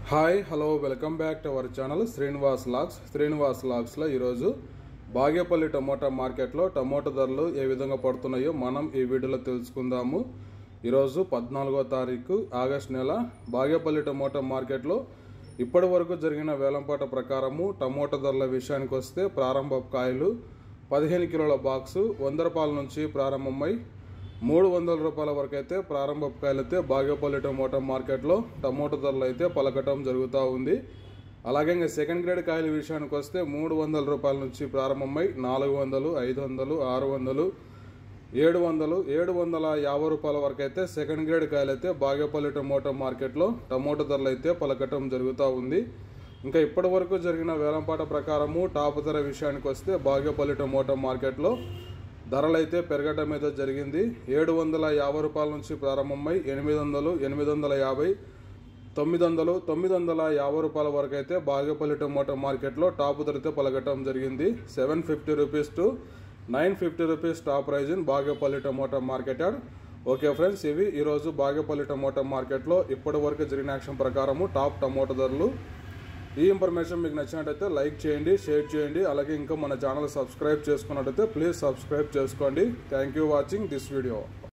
hi hello welcome back to our channel Srinivas logs Srinivas లాగ్స్లో ఈరోజు Bagepalli tomato మార్కెట్లో టమోటా ధరలు ఏ విధంగా పడుతున్నాయో మనం ఈ వీడియోలో తెలుసుకుందాము ఈరోజు పద్నాలుగో తారీఖు ఆగస్ట్ నెల బాగేపల్లి టమోటా మార్కెట్లో ఇప్పటి వరకు జరిగిన వేలంపాట ప్రకారము టమోటా ధరల విషయానికి వస్తే ప్రారంభ కాయలు పదిహేను కిలోల బాక్సు వంద రూపాయల నుంచి ప్రారంభమై మూడు వందల రూపాయల వరకు అయితే ప్రారంభ కాయలు అయితే బాగేపల్లి టమోటా మార్కెట్లో టమోటా ధరలు అయితే పలకటం జరుగుతూ ఉంది అలాగే ఇంకా సెకండ్ గ్రేడ్ కాయల విషయానికి వస్తే మూడు వందల రూపాయల నుంచి ప్రారంభమై నాలుగు వందలు ఐదు వందలు ఆరు వందలు ఏడు వందలు ఏడు వందల యాభై రూపాయల వరకు అయితే సెకండ్ గ్రేడ్ కాయలు అయితే బాగేపల్లి టమోటా మార్కెట్లో టమోటా ధరలు అయితే పలకటం జరుగుతూ ఉంది ఇంకా ఇప్పటి వరకు జరిగిన వేలంపాట ప్రకారము టాప్ ధర విషయానికి వస్తే బాగేపల్లి టమోటా మార్కెట్లో ధరలు అయితే పెరగడం అయితే జరిగింది ఏడు వందల యాభై రూపాయల నుంచి ప్రారంభమై ఎనిమిది వందలు ఎనిమిది వందల యాభై తొమ్మిది వందలు తొమ్మిది వందల యాభై రూపాయల వరకు అయితే బాగేపల్లి టమోటా మార్కెట్లో టాప్ ధర అయితే పలకటం జరిగింది seven fifty rupees to nine fifty rupees top price in Bagepalli tomato market yard okay friends ఇవి ఈరోజు బాగేపల్లి టమోటా మార్కెట్లో ఇప్పటి వరకు జరిగిన యాక్షన్ ప్రకారము టాప్ టమోటా ధరలు ఈ ఇన్ఫర్మేషన్ మీకు నచ్చినట్టయితే లైక్ చేయండి షేర్ చేయండి అలాగే ఇంకా మన ఛానల్ సబ్స్క్రైబ్ చేసుకున్నట్టయితే ప్లీజ్ సబ్స్క్రైబ్ చేసుకోండి thank you watching this video